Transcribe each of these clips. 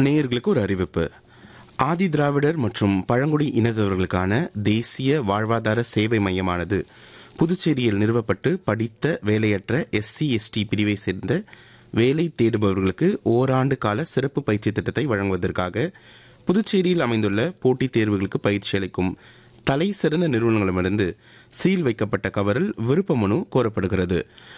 நேயர்களுக்கு ஒரு அறிவிப்பு ஆதி திராவிடர் மற்றும் பழங்குடி இனத்தவர்களுக்கான தேசிய வாழ்வாதார சேவை மையமானது புதுச்சேரியில் நிறுவப்பட்டு படித்த வேலையற்ற எஸ்சி எஸ்டி பிரிவை சேர்ந்த வேலை தேடுபவர்களுக்கு ஓராண்டு கால சிறப்பு பயிற்சி திட்டத்தை வழங்குவதற்காக புதுச்சேரியில் அமைந்துள்ள போட்டித் தேர்வுகளுக்கு பயிற்சி அளிக்கும் தலை சிறந்த நிறுவனங்களிடமிருந்து சீல் வைக்கப்பட்ட கவரில் விருப்ப மனு கோரப்படுகிறது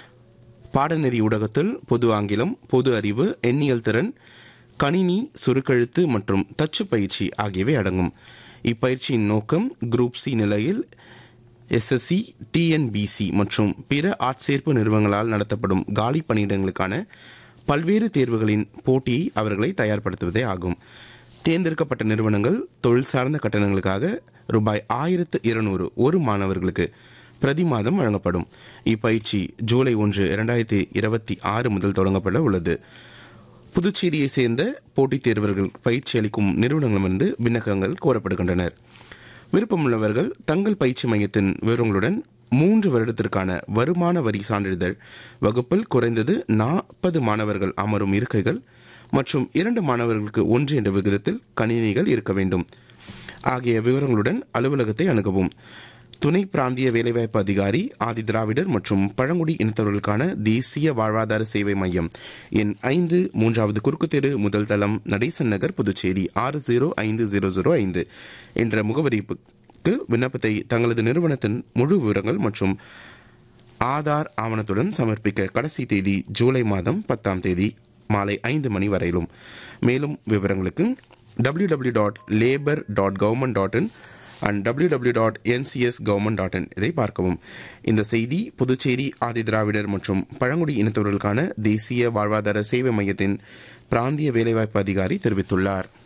பாடநெறி ஊடகத்தில் பொது ஆங்கிலம் பொது அறிவு எண்ணியல் திறன் கணினி சுருக்கெழுத்து மற்றும் தச்சு பயிற்சி ஆகியவை அடங்கும் இப்பயிற்சியின் நோக்கம் குரூப் சி நிலையில் எஸ்எஸ்சி டிஎன்பிசி மற்றும் பிற ஆட்சேர்ப்பு நிறுவனங்களால் நடத்தப்படும் காலி பணியிடங்களுக்கான பல்வேறு தேர்வுகளின் போட்டியை அவர்களை தயார்படுத்துவதே ஆகும் தேர்ந்தெடுக்கப்பட்ட நிறுவனங்கள் தொழில் சார்ந்த கட்டணங்களுக்காக ரூபாய் ஆயிரத்து இருநூறு ஒரு மாணவர்களுக்கு பிரதி மாதம் வழங்கப்படும் இப்பயிற்சி ஜூலை ஒன்று இரண்டாயிரத்தி இருபத்தி ஆறு முதல் தொடங்கப்பட உள்ளது புதுச்சேரியை சேர்ந்த போட்டித் தேர்வர்கள் பயிற்சி அளிக்கும் நிறுவனங்களிடமிருந்து விண்ணப்பங்கள் கோரப்படுகின்றனர் விருப்பமுள்ளவர்கள் தங்கள் பயிற்சி மையத்தின் விவரங்களுடன் மூன்று வருடத்திற்கான வருமான வரி சான்றிதழ் வகுப்பில் குறைந்தது நாற்பது மாணவர்கள் அமரும் இருக்கைகள் மற்றும் இரண்டு மாணவர்களுக்கு ஒன்று என்ற விகிதத்தில் கணினிகள் இருக்க வேண்டும் ஆகிய விவரங்களுடன் அலுவலகத்தை அணுகவும் துணை பிராந்திய வேலைவாய்ப்பு அதிகாரி ஆதி திராவிடர் மற்றும் பழங்குடி இனத்தவர்களுக்கான தேசிய வாழ்வாதார சேவை மையம் எண் ஐந்து மூன்றாவது குறுக்கு தெரு முதல் தளம் நடேசன் நகர் புதுச்சேரி ஆறு ஜீரோ ஐந்து ஜீரோ ஜீரோ ஐந்து என்ற முகவரிக்கு விண்ணப்பத்தை தங்களது நிறுவனத்தின் முழு விவரங்கள் மற்றும் ஆதார் ஆவணத்துடன் சமர்ப்பிக்க கடைசி தேதி ஜூலை மாதம் பத்தாம் தேதி மாலை ஐந்து மணி வரையிலும் மேலும் விவரங்களுக்கு W W dot labour dot government dot in and W W dot NCS government dot in இதை பார்க்கவும் இந்த செய்தி புதுச்சேரி ஆதி திராவிடர் மற்றும் பழங்குடி இனத்தவர்களுக்கான தேசிய வாழ்வாதார சேவை மையத்தின் பிராந்திய வேலைவாய்ப்பு அதிகாரி தெரிவித்துள்ளார்